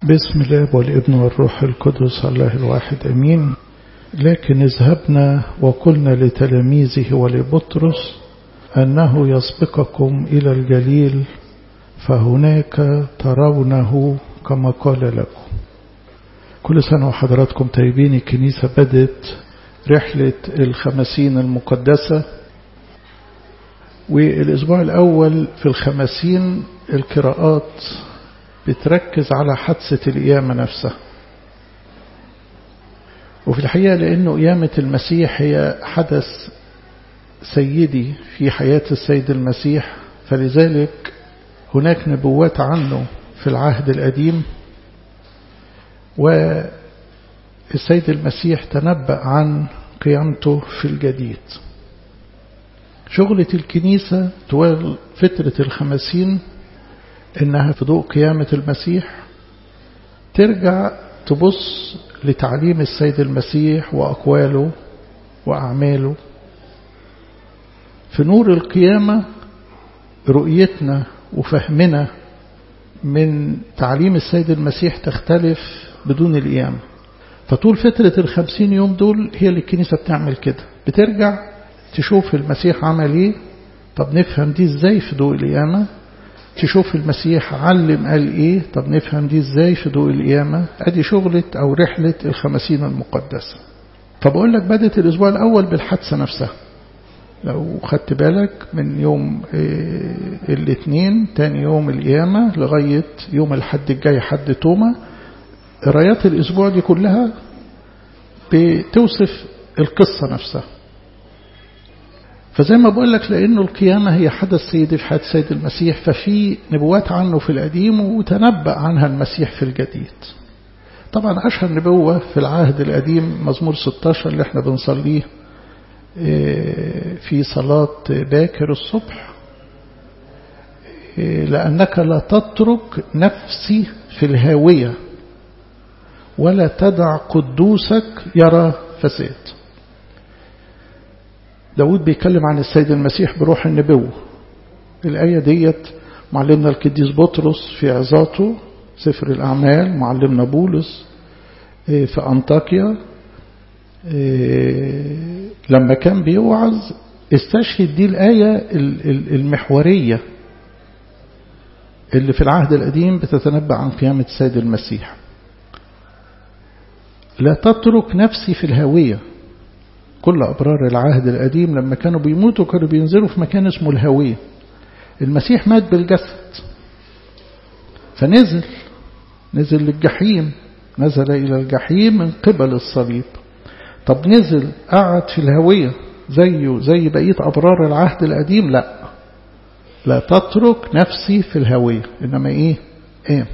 بسم الله والابن والروح القدس الله الواحد أمين لكن اذهبنا وقلنا لتلاميذه ولبطرس أنه يسبقكم إلى الجليل فهناك ترونه كما قال لكم كل سنة وحضراتكم طيبين الكنيسة بدت رحلة الخمسين المقدسة والأسبوع الأول في الخمسين القراءات بتركز على حادثة القيامة نفسها وفي الحقيقة لأنه قيامة المسيح هي حدث سيدي في حياة السيد المسيح فلذلك هناك نبوات عنه في العهد القديم والسيد المسيح تنبأ عن قيامته في الجديد شغلة الكنيسة طوال فترة الخمسين إنها في ضوء قيامة المسيح ترجع تبص لتعليم السيد المسيح وأقواله وأعماله في نور القيامة رؤيتنا وفهمنا من تعليم السيد المسيح تختلف بدون القيامة فطول فترة الخمسين يوم دول هي اللي الكنيسة بتعمل كده بترجع تشوف المسيح عمل ايه طب نفهم دي ازاي في ضوء القيامة تشوف المسيح علم قال ايه طب نفهم دي ازاي في ضوء القيامة ادي شغلة او رحلة الخمسين المقدسة فبقول لك بدت الاسبوع الاول بالحادثة نفسها لو خدت بالك من يوم اه الاثنين تاني يوم القيامة لغاية يوم الحد الجاي حد توما قرايات الاسبوع دي كلها بتوصف القصة نفسها فزي ما بقول لك لأنه القيامة هي حدث سيدي في حياة السيد المسيح ففي نبوات عنه في القديم وتنبأ عنها المسيح في الجديد طبعا أشهر نبوة في العهد القديم مزمور 16 اللي احنا بنصليه في صلاة باكر الصبح لأنك لا تترك نفسي في الهاوية ولا تدع قدوسك يرى فساد داود بيتكلم عن السيد المسيح بروح النبوة الآية ديت معلمنا القديس بطرس في عظاته سفر الأعمال معلمنا بولس في أنطاكيا لما كان بيوعظ استشهد دي الآية المحورية اللي في العهد القديم بتتنبأ عن قيامة السيد المسيح لا تترك نفسي في الهاوية كل أبرار العهد القديم لما كانوا بيموتوا كانوا بينزلوا في مكان اسمه الهوية المسيح مات بالجسد فنزل نزل للجحيم نزل إلى الجحيم من قبل الصليب طب نزل قعد في الهوية زيه زي بقية أبرار العهد القديم لا لا تترك نفسي في الهوية إنما إيه إيه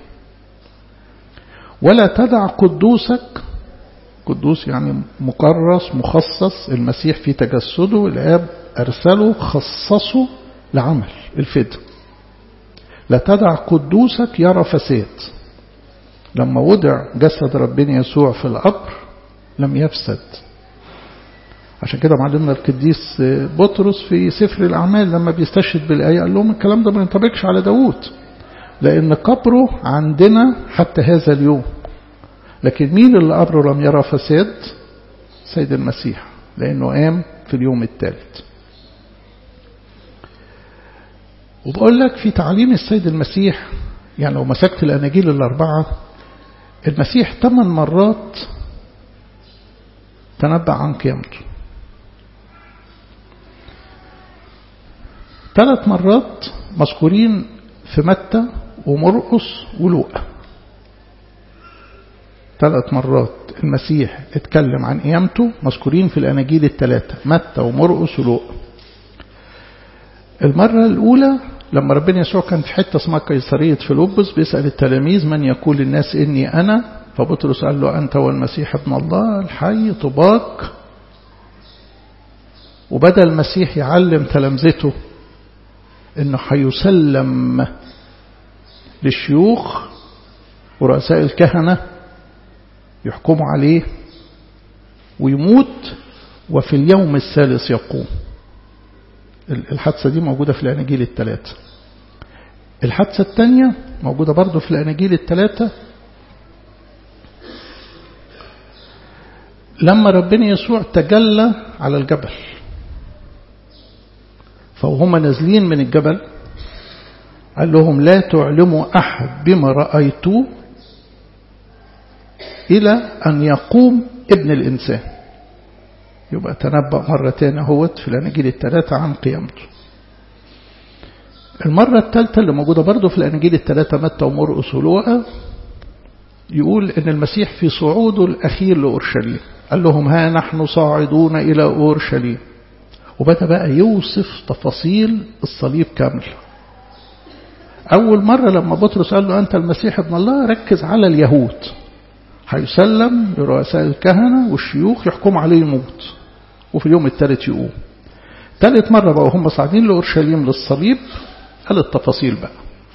ولا تدع قدوسك قدوس يعني مكرس مخصص المسيح في تجسده الآب أرسله خصصه لعمل الفدى لا تدع قدوسك يرى فساد لما وضع جسد ربنا يسوع في القبر لم يفسد عشان كده معلمنا القديس بطرس في سفر الأعمال لما بيستشهد بالآية قال لهم الكلام ده ما ينطبقش على داوود لأن قبره عندنا حتى هذا اليوم لكن مين اللي قبره لم يرى فساد سيد المسيح لأنه قام في اليوم الثالث وبقول لك في تعليم السيد المسيح يعني لو مسكت الأناجيل الأربعة المسيح ثمان مرات تنبأ عن قيامته ثلاث مرات مذكورين في متى ومرقس ولوقا ثلاث مرات المسيح اتكلم عن قيامته مذكورين في الأناجيل الثلاثة متى ومرقس ولوقا المرة الأولى لما ربنا يسوع كان في حتة اسمها قيصرية فيلبس بيسأل التلاميذ من يقول الناس إني أنا فبطرس قال له أنت والمسيح ابن الله الحي طباك وبدأ المسيح يعلم تلامذته إنه هيسلم للشيوخ ورؤساء الكهنة يحكموا عليه ويموت وفي اليوم الثالث يقوم الحادثة دي موجودة في الأناجيل الثلاثة الحادثة الثانية موجودة برضو في الأناجيل الثلاثة لما ربنا يسوع تجلى على الجبل فهم نازلين من الجبل قال لهم لا تعلموا أحد بما رأيتوه إلى أن يقوم ابن الإنسان يبقى تنبأ مرة تانية هوت في الأناجيل الثلاثة عن قيامته المرة الثالثة اللي موجودة برضه في الأناجيل الثلاثة متى ومرقس ولوقا يقول إن المسيح في صعوده الأخير لأورشليم قال لهم ها نحن صاعدون إلى أورشليم وبدأ بقى يوصف تفاصيل الصليب كامل أول مرة لما بطرس قال له أنت المسيح ابن الله ركز على اليهود هيسلم لرؤساء الكهنة والشيوخ يحكموا عليه يموت وفي اليوم الثالث يقوم ثالث مرة بقى هم صاعدين لأورشليم للصليب قال التفاصيل بقى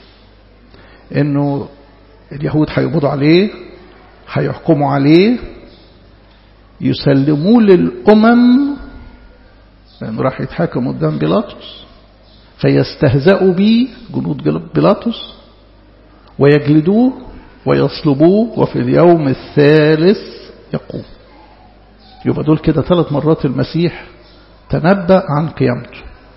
انه اليهود هيقبضوا عليه هيحكموا عليه يسلموه للأمم لأنه راح يتحاكم قدام بيلاطس فيستهزأوا به جنود بيلاطس ويجلدوه ويصلبوه وفي اليوم الثالث يقوم يبقى دول كده ثلاث مرات المسيح تنبأ عن قيامته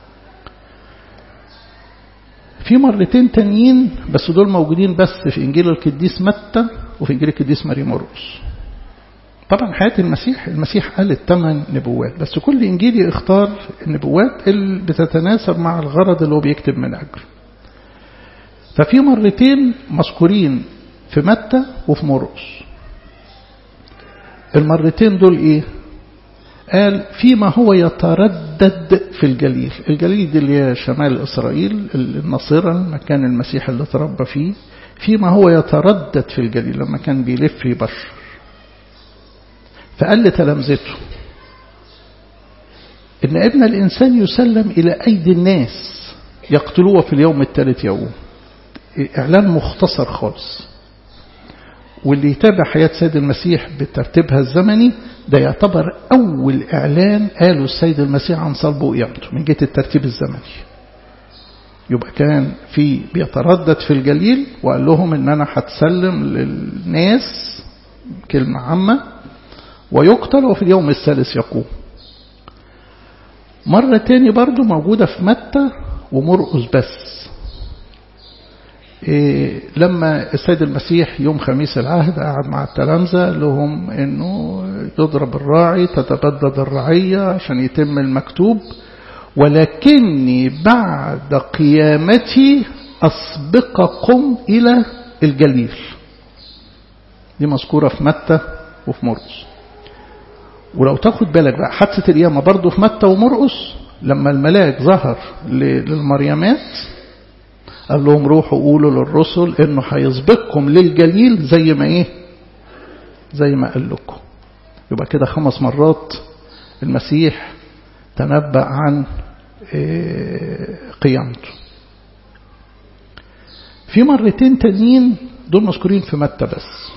في مرتين تانيين بس دول موجودين بس في إنجيل القديس متى وفي إنجيل القديس ماري مرقس طبعا حياة المسيح المسيح قال الثمان نبوات بس كل إنجيل يختار النبوات اللي بتتناسب مع الغرض اللي هو بيكتب من أجله ففي مرتين مذكورين في متى وفي مرقس المرتين دول إيه قال فيما هو يتردد في الجليل الجليل دي اللي هي شمال إسرائيل الناصرة المكان المسيح اللي تربى فيه فيما هو يتردد في الجليل لما كان بيلف يبشر فقال لتلامذته إن ابن الإنسان يسلم إلى أيدي الناس يقتلوه في اليوم الثالث يوم إعلان مختصر خالص واللي يتابع حياة سيد المسيح بترتيبها الزمني ده يعتبر أول إعلان قاله السيد المسيح عن صلبه وقيامته من جهة الترتيب الزمني يبقى كان في بيتردد في الجليل وقال لهم ان انا هتسلم للناس كلمة عامة ويقتل وفي اليوم الثالث يقوم مرة تاني برضو موجودة في متى ومرقس بس إيه لما السيد المسيح يوم خميس العهد قعد مع التلامذة لهم انه يضرب الراعي تتبدد الرعية عشان يتم المكتوب ولكني بعد قيامتي أسبقكم إلى الجليل دي مذكورة في متى وفي مرقس ولو تاخد بالك بقى حادثة القيامة برضه في متى ومرقس لما الملاك ظهر للمريمات قال لهم روحوا قولوا للرسل انه هيسبقكم للجليل زي ما ايه زي ما قال لكم يبقى كده خمس مرات المسيح تنبأ عن قيامته في مرتين تانيين دول مذكورين في متى بس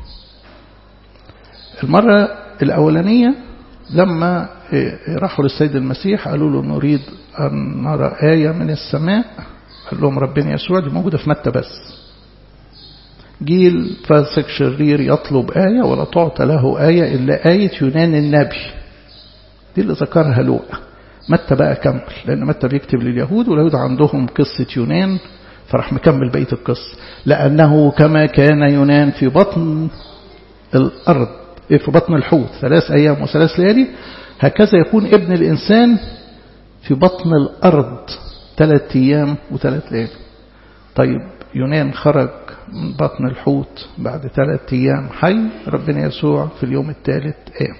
المرة الأولانية لما راحوا للسيد المسيح قالوا له نريد أن نرى آية من السماء قال لهم ربنا يسوع دي موجودة في متى بس جيل فاسق شرير يطلب آية ولا تعطى له آية إلا آية يونان النبي دي اللي ذكرها لوقا متى بقى كمل لأن متى بيكتب لليهود واليهود عندهم قصة يونان فراح مكمل بقية القصة لأنه كما كان يونان في بطن الأرض في بطن الحوت ثلاث أيام وثلاث ليالي هكذا يكون ابن الإنسان في بطن الأرض ثلاث أيام وثلاث ليالي طيب يونان خرج من بطن الحوت بعد ثلاث أيام حي ربنا يسوع في اليوم الثالث قام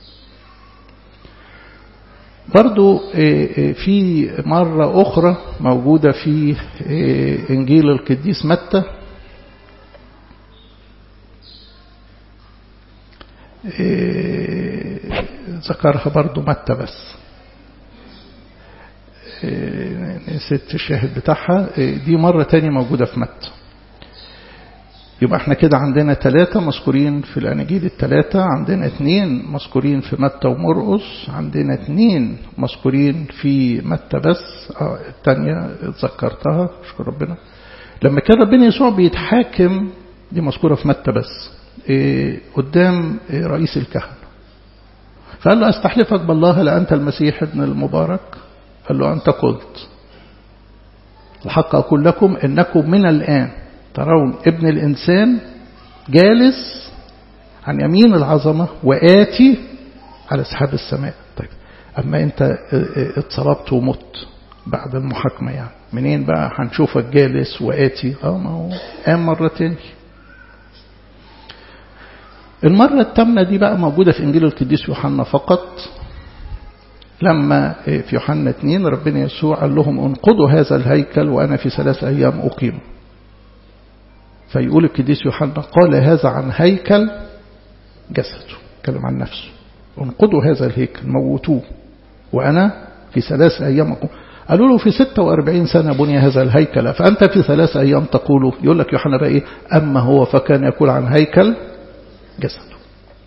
برضو في مرة أخرى موجودة في إنجيل القديس متى ذكرها برضو متى بس نسيت الشاهد بتاعها دي مرة تانية موجودة في متى يبقى احنا كده عندنا ثلاثة مذكورين في الأناجيل الثلاثة عندنا اثنين مذكورين في متى ومرقس عندنا اثنين مذكورين في متى بس اه الثانية اتذكرتها اشكر ربنا لما كان ربنا يسوع بيتحاكم دي مذكورة في متى بس ايه قدام ايه رئيس الكهنة فقال له أستحلفك بالله لأنت المسيح ابن المبارك قال له أنت قلت الحق أقول لكم إنكم من الآن ترون ابن الإنسان جالس عن يمين العظمة وآتي على سحاب السماء طيب أما أنت اتصلبت ومت بعد المحاكمة يعني منين بقى هنشوفك جالس وآتي اه ما هو قام مرة تاني المرة التامنة دي بقى موجودة في إنجيل القديس يوحنا فقط لما في يوحنا 2 ربنا يسوع قال لهم انقضوا هذا الهيكل وأنا في ثلاث أيام أقيم فيقول القديس يوحنا قال هذا عن هيكل جسده كلم عن نفسه انقضوا هذا الهيكل موتوه وأنا في ثلاث أيام أقوم قالوا له في 46 سنة بني هذا الهيكل فأنت في ثلاث أيام تقول يقول لك يوحنا بقى إيه أما هو فكان يقول عن هيكل جسده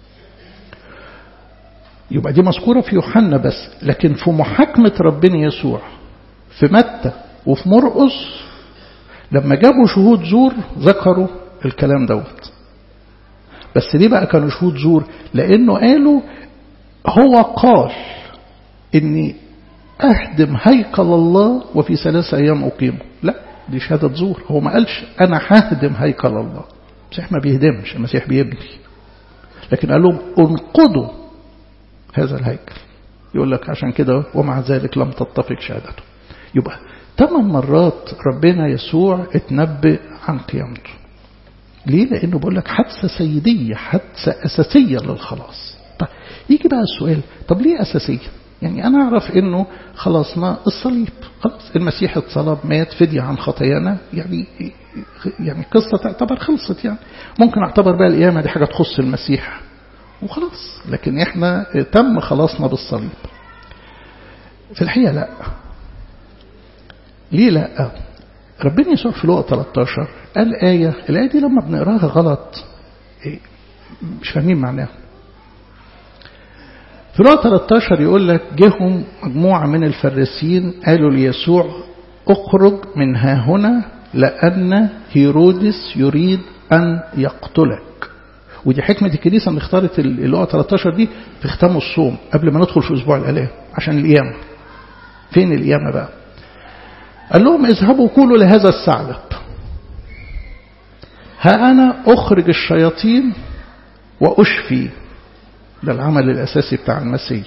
يبقى دي مذكورة في يوحنا بس لكن في محاكمة ربنا يسوع في متى وفي مرقس لما جابوا شهود زور ذكروا الكلام دوت بس ليه بقى كانوا شهود زور لأنه قالوا هو قال إني أهدم هيكل الله وفي ثلاثة أيام أقيمه لا دي شهادة زور هو ما قالش أنا ههدم هيكل الله المسيح ما بيهدمش المسيح بيبني لكن قال لهم انقضوا هذا الهيكل يقول لك عشان كده ومع ذلك لم تتفق شهادته يبقى ثمان مرات ربنا يسوع اتنبأ عن قيامته ليه لأنه بقول لك حادثة سيدية حادثة أساسية للخلاص طيب يجي بقى السؤال طب ليه أساسية يعني أنا أعرف أنه خلصنا الصليب خلاص المسيح اتصلب مات فدية عن خطايانا يعني يعني قصة تعتبر خلصت يعني ممكن اعتبر بقى القيامة دي حاجة تخص المسيح وخلاص لكن احنا تم خلاصنا بالصليب في الحقيقة لا ليه لا ربنا يسوع في لقى 13 قال آية الآية دي لما بنقراها غلط مش فاهمين معناها في لقى 13 يقول لك جهم مجموعة من الفريسيين قالوا ليسوع اخرج من ها هنا لأن هيرودس يريد أن يقتلك ودي حكمة الكنيسة ان اختارت اللقاء 13 دي في ختام الصوم قبل ما ندخل في أسبوع الآلام عشان القيامة فين القيامة بقى قال لهم اذهبوا كلوا لهذا الثعلب ها أنا أخرج الشياطين وأشفي ده العمل الأساسي بتاع المسيح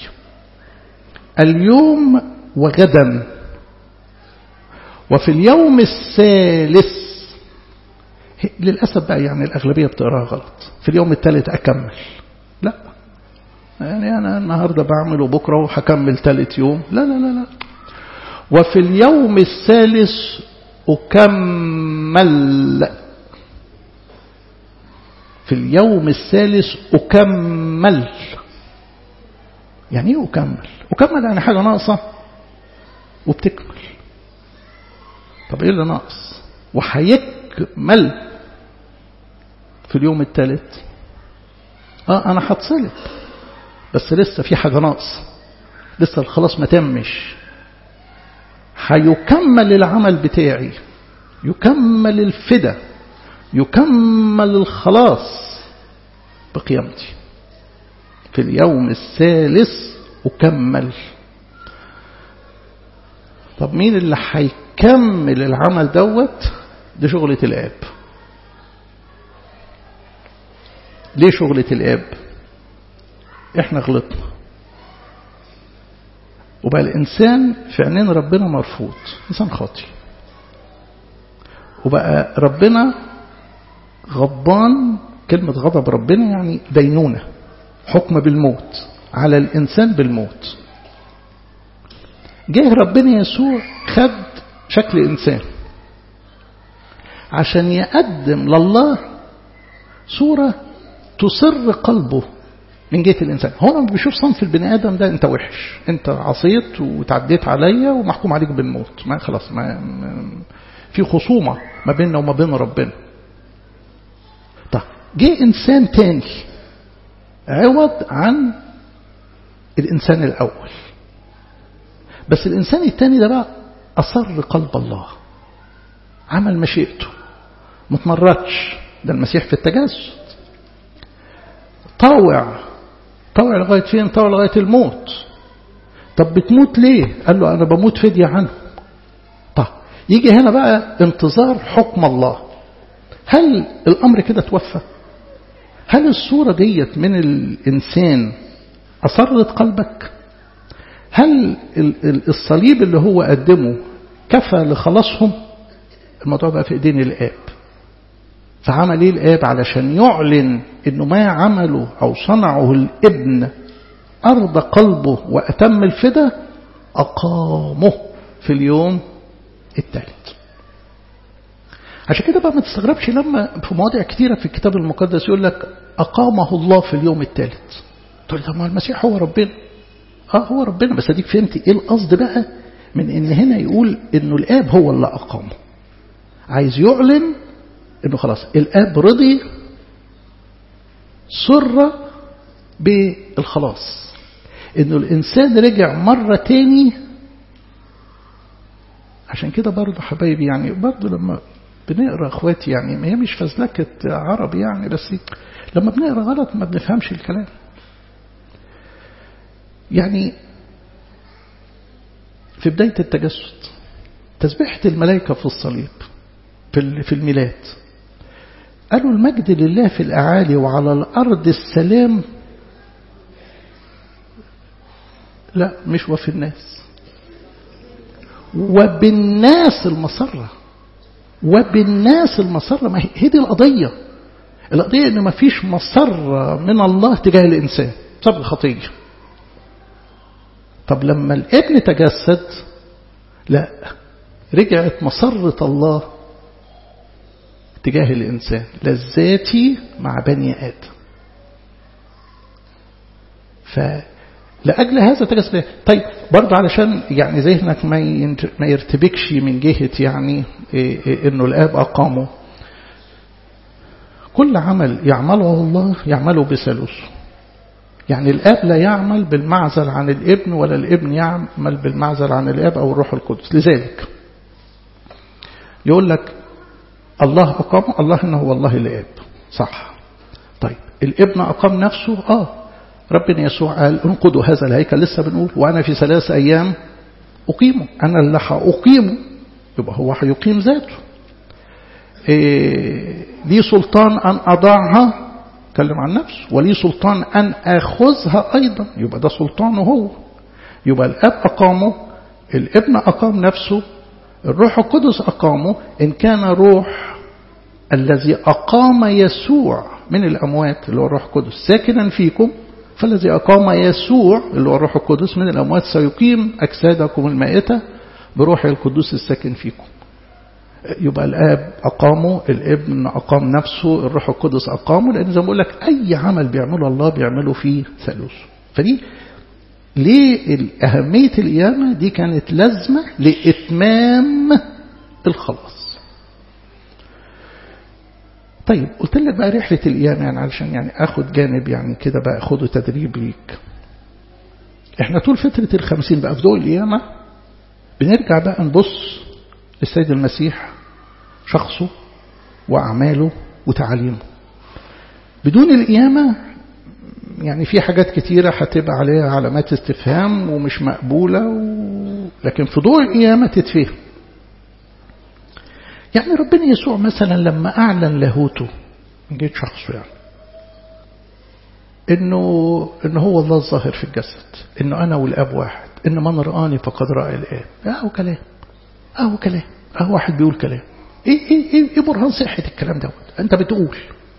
اليوم وغدا وفي اليوم الثالث للأسف بقى يعني الأغلبية بتقراها غلط في اليوم الثالث أكمل لا يعني أنا النهاردة بعمل وبكرة وهكمل ثالث يوم لا لا لا لا وفي اليوم الثالث أكمل في اليوم الثالث أكمل يعني ايه أكمل أكمل يعني حاجة ناقصة وبتكمل طب ايه اللي ناقص وهيكمل في اليوم الثالث اه انا هتصلب بس لسه في حاجة ناقص لسه الخلاص ما تمش هيكمل العمل بتاعي يكمل الفدا يكمل الخلاص بقيامتي في اليوم الثالث أكمل طب مين اللي هيكمل العمل دوت دي شغلة الآب ليه شغلة الآب احنا غلطنا وبقى الإنسان في عينين ربنا مرفوض إنسان خاطي وبقى ربنا غضبان كلمة غضب ربنا يعني دينونة حكم بالموت على الإنسان بالموت جه ربنا يسوع خد شكل إنسان عشان يقدم لله صورة تسر قلبه من جهة الإنسان هو لما بيشوف صنف البني آدم ده أنت وحش أنت عصيت وتعديت عليا ومحكوم عليك بالموت ما خلاص ما في خصومة ما بيننا وما بين ربنا طيب جه إنسان تاني عوض عن الإنسان الأول بس الإنسان التاني ده بقى أصر قلب الله عمل مشيئته متمردش ده المسيح في التجسد طاوع طوع لغاية فين طوع لغاية الموت طب بتموت ليه قال له أنا بموت فدية عنه طب يجي هنا بقى انتظار حكم الله هل الأمر كده توفى هل الصورة ديت من الإنسان أصرت قلبك هل الصليب اللي هو قدمه كفى لخلاصهم الموضوع بقى في ايدين الآب فعمل ايه الآب علشان يعلن انه ما عمله او صنعه الابن أرض قلبه وأتم الفدا أقامه في اليوم الثالث عشان كده بقى ما تستغربش لما في مواضع كتيرة في الكتاب المقدس يقول لك أقامه الله في اليوم الثالث تقول لي طب ما المسيح هو ربنا اه هو ربنا بس اديك فهمت ايه القصد بقى من ان هنا يقول انه الاب هو اللي اقامه عايز يعلن انه خلاص الاب رضي سر بالخلاص انه الانسان رجع مرة تاني عشان كده برضه حبايبي يعني برضه لما بنقرا اخواتي يعني ما هي مش فزلكة عربي يعني بس لما بنقرا غلط ما بنفهمش الكلام يعني في بداية التجسد تسبيحة الملائكة في الصليب في الميلاد قالوا المجد لله في الأعالي وعلى الأرض السلام لا مش وفي الناس وبالناس المسرة وبالناس المسرة ما هي دي القضية القضية ان ما فيش مسرة من الله تجاه الإنسان بسبب الخطية طب لما الابن تجسد لا رجعت مسرة الله تجاه الإنسان لذاتي مع بني آدم فلأجل هذا تجسد طيب برضه علشان يعني ذهنك ما ما يرتبكش من جهة يعني إنه الآب أقامه كل عمل يعمله الله يعمله بثالوثه يعني الآب لا يعمل بالمعزل عن الابن ولا الابن يعمل بالمعزل عن الآب أو الروح القدس لذلك يقول لك الله أقام الله إنه هو الله الآب صح طيب الابن أقام نفسه آه ربنا يسوع قال انقضوا هذا الهيكل لسه بنقول وأنا في ثلاث أيام أقيمه أنا اللي هأقيمه يبقى هو هيقيم ذاته إيه لي سلطان أن أضعها تكلم عن نفسه ولي سلطان أن أخذها أيضا يبقى ده سلطانه هو يبقى الأب أقامه الابن أقام نفسه الروح القدس أقامه إن كان روح الذي أقام يسوع من الأموات اللي هو الروح القدس ساكنا فيكم فالذي أقام يسوع اللي هو الروح القدس من الأموات سيقيم أجسادكم المائتة بروح القدوس الساكن فيكم يبقى الآب أقامه الابن أقام نفسه الروح القدس أقامه لأن زي ما بقول لك أي عمل بيعمله الله بيعمله فيه ثالوث فدي ليه أهمية القيامة دي كانت لازمة لإتمام الخلاص طيب قلت لك بقى رحلة القيامة يعني علشان يعني أخد جانب يعني كده بقى أخده تدريب ليك احنا طول فترة الخمسين بقى في ضوء القيامة بنرجع بقى نبص للسيد المسيح شخصه وأعماله وتعاليمه بدون القيامة يعني في حاجات كتيرة هتبقى عليها علامات استفهام ومش مقبولة و... لكن في ضوء القيامة تتفهم يعني ربنا يسوع مثلا لما أعلن لاهوته من جهة شخصه يعني إنه إنه هو الله الظاهر في الجسد إنه أنا والآب واحد إن من رآني فقد رأى الآب أهو كلام أهو كلام أهو واحد بيقول كلام إيه إيه إيه, إيه برهان صحة الكلام دوت أنت بتقول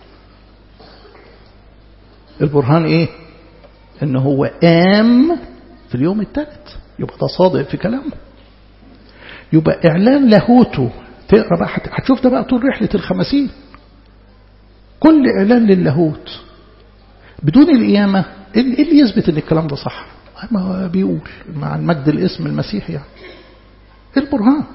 البرهان إيه إن هو قام في اليوم الثالث يبقى ده صادق في كلامه يبقى إعلان لاهوته تقرا بقى هتشوف ده بقى طول رحلة الخمسين كل إعلان للاهوت بدون القيامة إيه اللي يثبت إن الكلام ده صح ما هو بيقول مع المجد الاسم المسيح يعني البرهان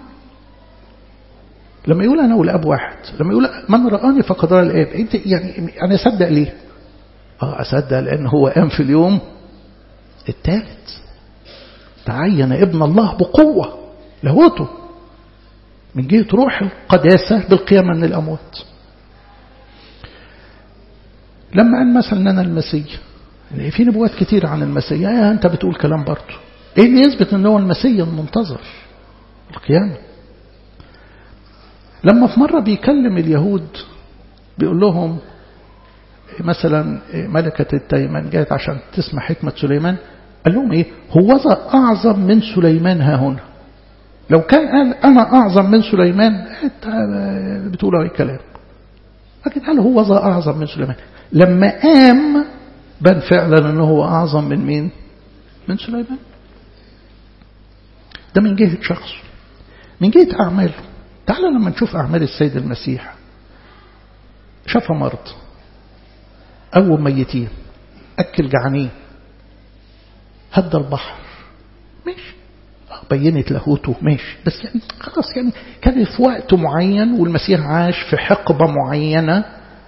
لما يقول أنا والأب واحد لما يقول من رآني فقد رأى الآب أنت يعني أنا أصدق ليه آه أصدق لأن هو قام في اليوم الثالث تعين ابن الله بقوة لاهوته من جهة روح القداسة بالقيامة من الأموات لما قال مثلا أنا المسيح في نبوات كتير عن المسيح يا أنت بتقول كلام برضه إيه اللي يثبت أن هو المسيح المنتظر القيامة لما في مرة بيكلم اليهود بيقول لهم مثلا ملكة التيمان جاءت عشان تسمع حكمة سليمان قال لهم ايه هوذا أعظم من سليمان ها هنا لو كان قال أنا أعظم من سليمان بتقولوا أي كلام لكن قال هوذا أعظم من سليمان لما قام بان فعلا أنه هو أعظم من مين من سليمان ده من جهة شخصه من جهة أعماله تعال لما نشوف أعمال السيد المسيح شفى مرض قوم ميتين أكل جعانين هدى البحر ماشي بينت لاهوته ماشي بس يعني خلاص يعني كان في وقت معين والمسيح عاش في حقبة معينة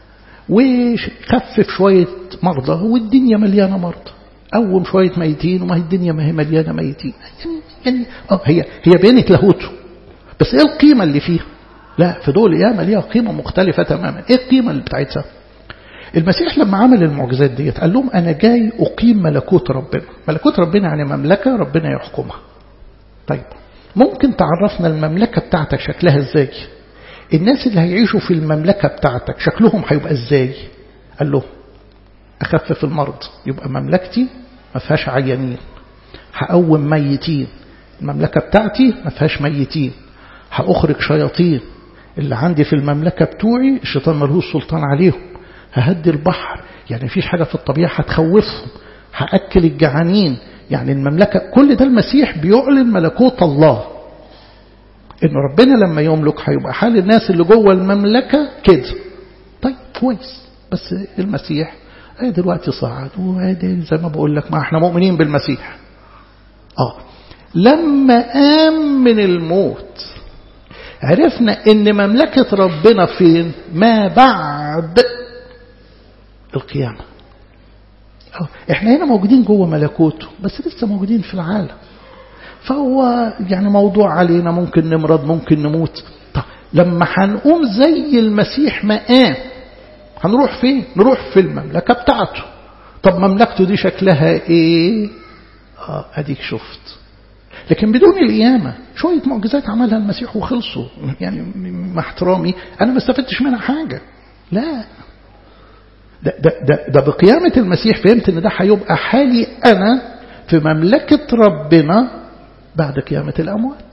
وخفف شوية مرضى والدنيا مليانة مرضى قوم شوية ميتين وما هي الدنيا ما هي مليانة ميتين يعني, يعني اه هي هي بينت لاهوته بس ايه القيمة اللي فيها لا في دول قيامة ليها قيمة مختلفة تماما ايه القيمة اللي بتاعتها المسيح لما عمل المعجزات ديت قال لهم أنا جاي أقيم ملكوت ربنا ملكوت ربنا يعني مملكة ربنا يحكمها طيب ممكن تعرفنا المملكة بتاعتك شكلها ازاي الناس اللي هيعيشوا في المملكة بتاعتك شكلهم هيبقى ازاي قال له أخفف المرض يبقى مملكتي ما فيهاش عيانين هقوم ميتين المملكة بتاعتي ما فيهاش ميتين هأخرج شياطين اللي عندي في المملكة بتوعي الشيطان ملهوش سلطان عليهم ههدي البحر يعني فيش حاجة في الطبيعة هتخوفهم هأكل الجعانين يعني المملكة كل ده المسيح بيعلن ملكوت الله إن ربنا لما يملك هيبقى حال الناس اللي جوه المملكة كده طيب كويس بس المسيح آه دلوقتي صعد وادي زي ما بقول لك ما احنا مؤمنين بالمسيح اه لما قام من الموت عرفنا ان مملكة ربنا فين ما بعد القيامة احنا هنا موجودين جوه ملكوته بس لسه موجودين في العالم فهو يعني موضوع علينا ممكن نمرض ممكن نموت طب لما هنقوم زي المسيح ما قام هنروح فين نروح في المملكة بتاعته طب مملكته دي شكلها ايه اه اديك شفت لكن بدون القيامة شوية معجزات عملها المسيح وخلصوا يعني مع احترامي أنا ما استفدتش منها حاجة لا ده, ده, ده, ده بقيامة المسيح فهمت ان ده هيبقى حالي أنا في مملكة ربنا بعد قيامة الأموات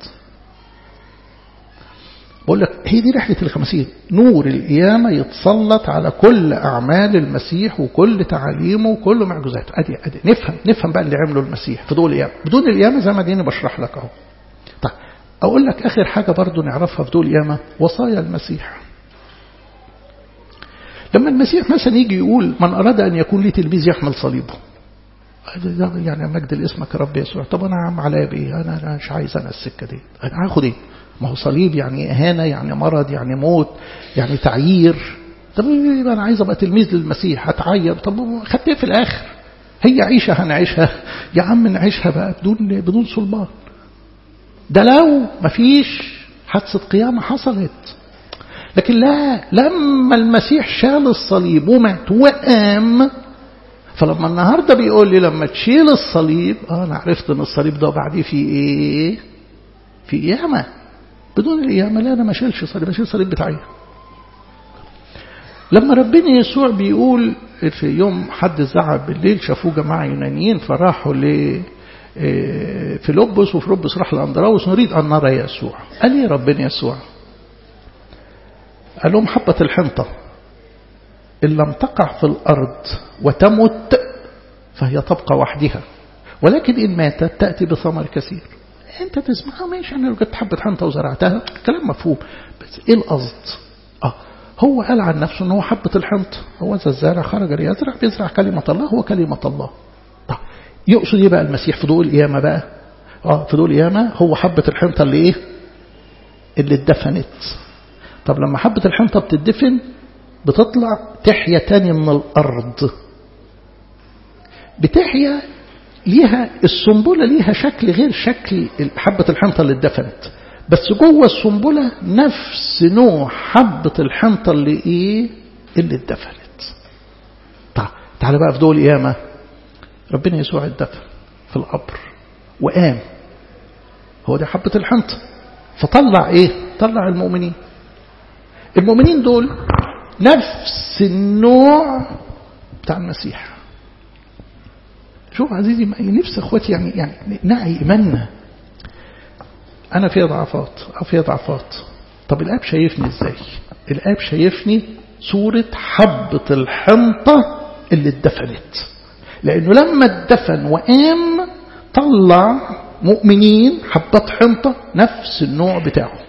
بقول لك هي دي رحلة الخمسين نور القيامة يتسلط على كل أعمال المسيح وكل تعاليمه وكل معجزاته أدي أدي نفهم نفهم بقى اللي عمله المسيح في دول القيامة بدون القيامة زي ما ديني بشرح لك أهو طيب أقول لك آخر حاجة برضو نعرفها في دول القيامة وصايا المسيح لما المسيح مثلا يجي يقول من أراد أن يكون لي تلميذ يحمل صليبه يعني مجد لاسمك يا رب يسوع طب أنا عم عليا بإيه أنا, أنا مش عايز أنا السكة دي أنا هاخد إيه ما هو صليب يعني إهانة يعني مرض يعني موت يعني تعيير طب يبقى أنا عايز أبقى تلميذ للمسيح هتعير طب خدت إيه في الآخر هي عيشة هنعيشها يا عم نعيشها بقى بدون بدون صلبان ده لو مفيش حادثة قيامة حصلت لكن لا لما المسيح شال الصليب ومات وقام فلما النهارده بيقول لي لما تشيل الصليب اه انا عرفت ان الصليب ده بعديه في ايه؟ في قيامه بدون القيامه لا انا ما اشيلش صليب اشيل الصليب بتاعي لما ربنا يسوع بيقول في يوم حد زعل بالليل شافوه جماعه يونانيين فراحوا ل في لبس وفي لبس راح لاندراوس نريد ان نرى يسوع قال ايه ربنا يسوع قال لهم حبة الحنطة إن لم تقع في الأرض وتمت فهي تبقى وحدها ولكن إن ماتت تأتي بثمر كثير أنت تسمعها ماشي أنا لو جبت حبة حنطة وزرعتها كلام مفهوم بس إيه القصد آه هو قال عن نفسه أنه حبة الحنطة هو ذا الزارع خرج ليزرع بيزرع كلمة الله هو كلمة الله طب يقصد إيه بقى المسيح في ضوء القيامة بقى آه في ضوء القيامة هو حبة الحنطة اللي إيه اللي اتدفنت طب لما حبة الحنطة بتدفن بتطلع تحيا تاني من الأرض بتحيا ليها السنبلة ليها شكل غير شكل حبة الحنطة اللي اتدفنت بس جوه السنبلة نفس نوع حبة الحنطة اللي ايه اللي اتدفنت طيب تعالى بقى في دول القيامة ربنا يسوع اتدفن في القبر وقام هو ده حبة الحنطة فطلع ايه طلع المؤمنين المؤمنين دول نفس النوع بتاع المسيح شوف عزيزي نفس اخواتي يعني يعني نعي ايماننا انا في ضعفات او في ضعفات طب الاب شايفني ازاي الاب شايفني صورة حبة الحنطة اللي اتدفنت لانه لما اتدفن وقام طلع مؤمنين حبات حنطة نفس النوع بتاعه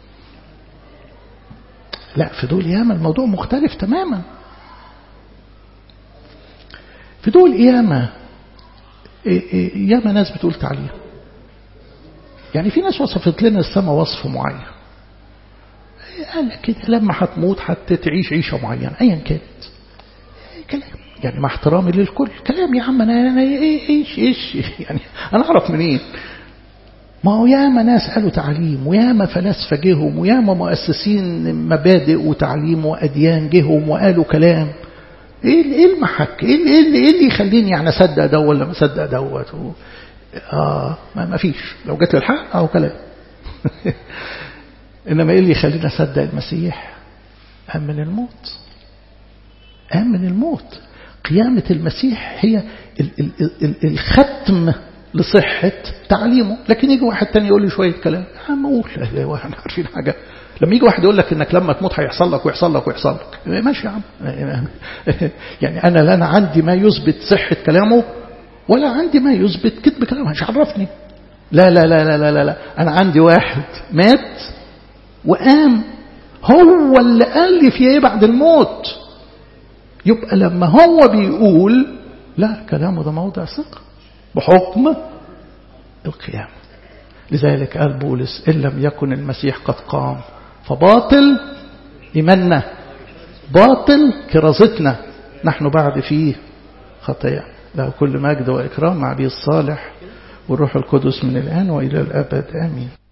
لا في دول ياما الموضوع مختلف تماما في دول ياما ياما ناس بتقول تعليم يعني في ناس وصفت لنا السماء وصف معين قال كده لما هتموت هتعيش عيشة معينة أيا كانت كلام يعني مع احترامي للكل كلام يا عم أنا, أنا إيش إيش يعني أنا أعرف منين ما هو ياما ناس قالوا تعليم وياما فلاسفة جيهم وياما مؤسسين مبادئ وتعليم وأديان جيهم وقالوا كلام ايه المحك ايه اللي, إيه اللي يخليني يعني اصدق ده ولا ما اصدق دوت اه ما فيش لو جت للحق او كلام انما ايه اللي يخليني اصدق المسيح قام من الموت قام من الموت قيامة المسيح هي ال ال ال الختم لصحة تعليمه لكن يجي واحد تاني يقول لي شوية كلام يا عم قول احنا عارفين حاجة لما يجي واحد يقول لك انك لما تموت هيحصل لك ويحصل لك ويحصل لك ماشي يا عم يعني انا لا انا عندي ما يثبت صحة كلامه ولا عندي ما يثبت كذب كلامه مش عرفني لا لا لا لا لا لا, لا. انا عندي واحد مات وقام هو اللي قال لي في ايه بعد الموت يبقى لما هو بيقول لا كلامه ده موضع ثقة بحكم القيامة لذلك قال بولس إن لم يكن المسيح قد قام فباطل إيماننا باطل كرازتنا نحن بعد فيه خطيئة له كل مجد وإكرام مع أبي الصالح والروح القدس من الآن وإلى الأبد آمين